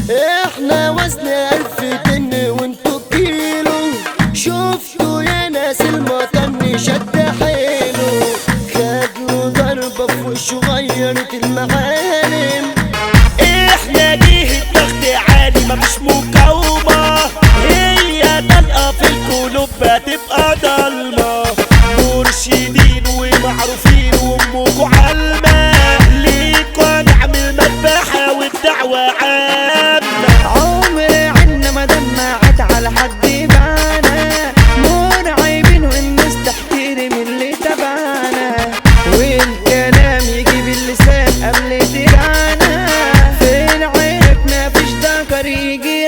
احنا وزن الف طن وانتو كيلو شفتوا يا ناس المطن شد حيله خدوا ضربة في وشه غيرت المعالم احنا جه الضغط عالي مفيش مقاومة هي طلقة في القلوب هتبقى ضلمة مرشدين ومعروفين وامكوا علمة ليكوا نعمل مذبحة والدعوة عامة عمري عنا ما دمعت على حد معانا مرعبين والناس تحترم اللي تبعنا والكلام يجيب اللسان قبل درانا في العيب مفيش ذكر يجي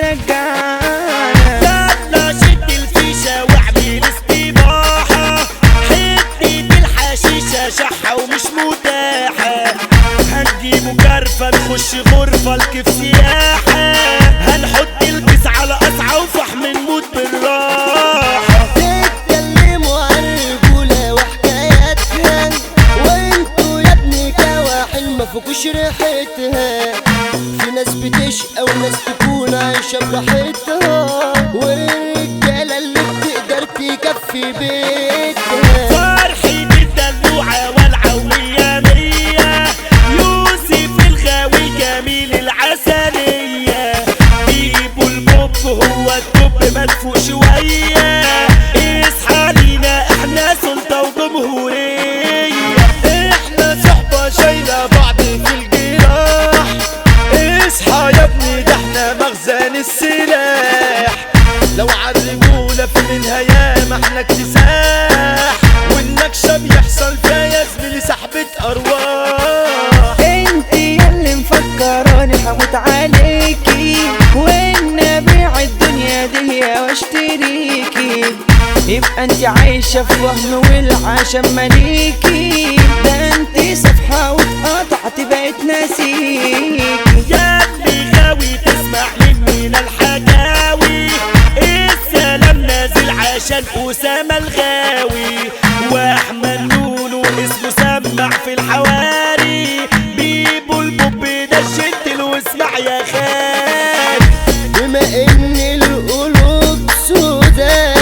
يرجعنا يلا شد الفيشة واعمل استباحة حتة الحشيشة شحة ومش متاحة هنجيبه جرفة نخش غرفة الكيف سياحة هنحط البس على قصعة وفحم نموت بالراحة تتكلموا عن الرجولة وحكاياتها وانتوا يا ابني كواحل ما فيكوش ريحتها في ناس بتشقى وناس تكون عايشة براحتها والرجالة اللي بتقدر تكفي بيتها فرحة الدلوعة والعة ومية مية يوسف الغاوي جميل العسلية بيبو البوب هو الدب مدفوع شوية اصحى لينا احنا سلطة وجمهورية احنا صحبة شايلة بعض في الجراح اصحى يا ابني ده احنا مخزن السلاح لو عالرجولة في منها ياما احنا اكتساح والنكشة بيحصل فيها يا زميلي سحبة ارواح انت ياللي مفكراني هموت عليكي وان ابيع الدنيا دي واشتريكي يبقى انت عايشة في وهم والعشم مليكي ده انت صفحة واتقطعت بقيت ناسيكي يا ابني غاوي تسمع مننا الحكاوي السلام نازل عشان أسامة الغاوي وأحمد نونو اسمه سمع في الحواري بيبو البوب ده الجنتل واسمع يا خال بما ان القلوب سودا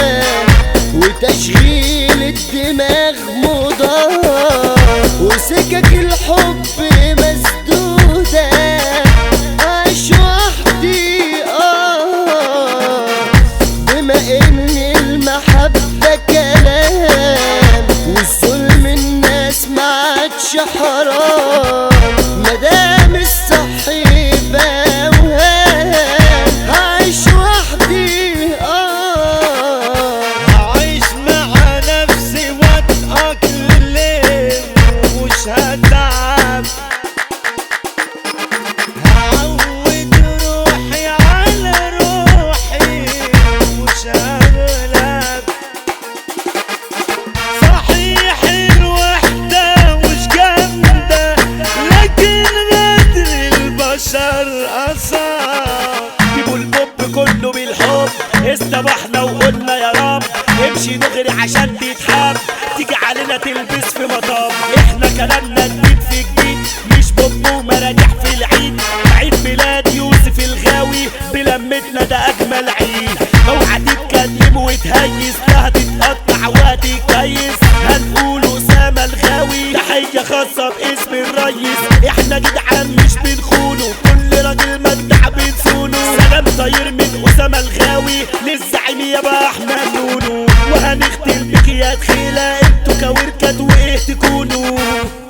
وتشغيل الدماغ موضة وسكك الحب مسدودة عايش وحدي اه بما ان المحبة كلام والظلم الناس ما عادش حرام مدام الصح يبقى وهام عايش وحدي اه هعيش مع نفسي واتأقلم ومش هتعب هعود روحي على روحي ومش هغلب صحيح الوحدة مش جامدة لكن غدر البشر أصعب بيبو البوب كله بالحب استبحنا وقلنا يا رب امشي دغري عشان تتحب تيجي علينا تلبس في مطب احنا كلامنا جديد في جديد مش بوب ومراجع في العيد عيد ميلاد يوسف الغاوي بلمتنا ده اجمل عيد اوعى تتكلم وتهيس لا هتتقطع وهتتكيس هنقول اسامه الغاوي تحيه خاصه باسم الريس احنا جدعان مش بنخونه كل راجل مدع بنسونه سلام طاير من اسامه الغاوي للزعيم يابا احمد نونو وهنختم بك يا تخيله انتوا كوركات وايه تكونوا